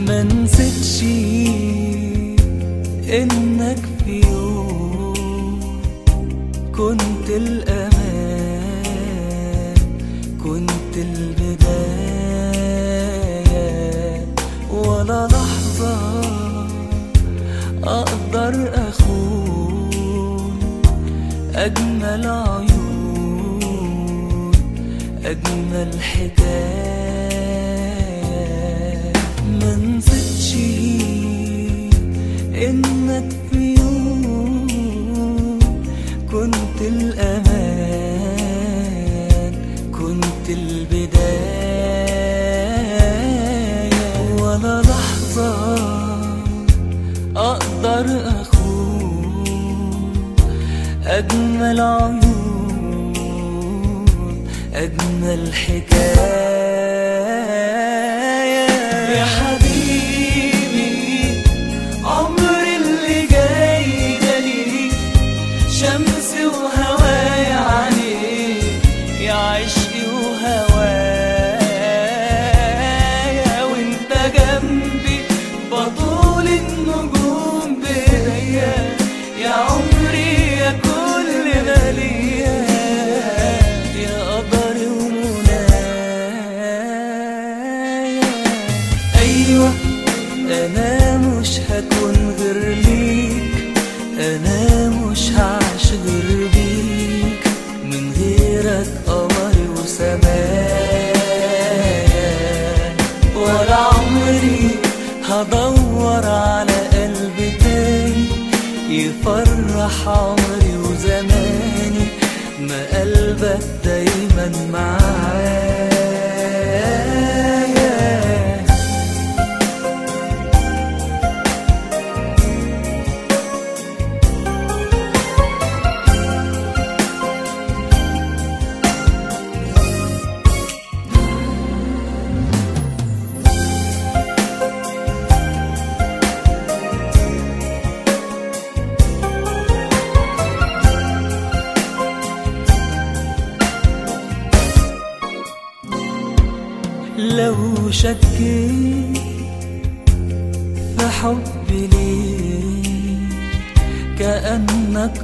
ما نسيتش انك في يوم كنت الامان كنت البداية ولا لحظة اقدر اخون اجمل عيون اجمل حكاية ما نسيتش انك في يوم كنت الامان كنت البداية ولا لحظة اقدر اخون اجمل عيون اجمل حكاية يا حبيبي عمر اللي جاي ده ليك شمس وهوايا عليك يا عشقي وهوايا وانت جنبي بطول النجوم بيديا يا عمري يا كل ما ليا يا قدر ومنايا ايوه انا مش هكون غير ليك انا مش هعيش غير بيك من غيرك قمري وسمايا ولا عمري هدور على قلب تاني يفرح عمري وزماني ما قلبك دايما معايا لو شكيت في حبي ليك كأنك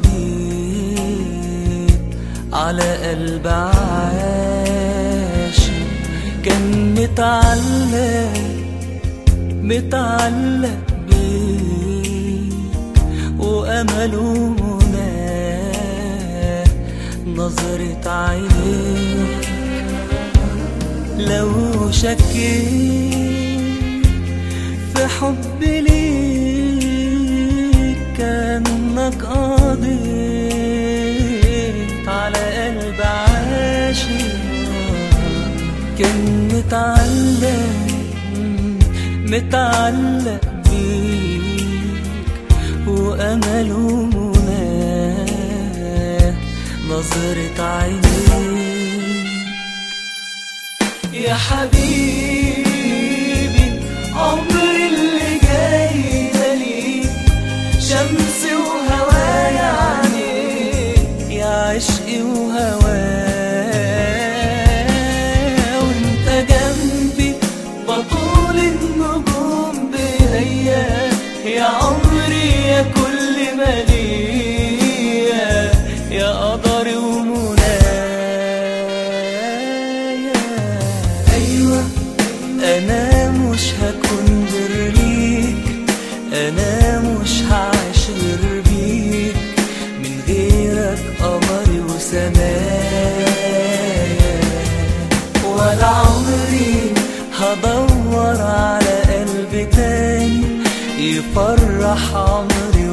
قضيت على قلب عاشق كان متعلق متعلق بيك وأمله مناه نظرة عينيك لو شكيت في حب ليك كأنك قضيت على قلب عاشق كان متعلق متعلق بيك وأمله مناه نظرة عينيك يا حبيبي عمر اللي جاي ده ليك شمس وهوايا عليك يا عشقي وهوايا وانت جنبي بطول النجوم بيديا يا عمري يا كل ما ليا يا قدر ومنايا ايوه انا مش هكون غير ليك انا مش هعيش غير بيك من غيرك قمري وسمايا ولا عمري هدور على قلب تاني يفرح عمري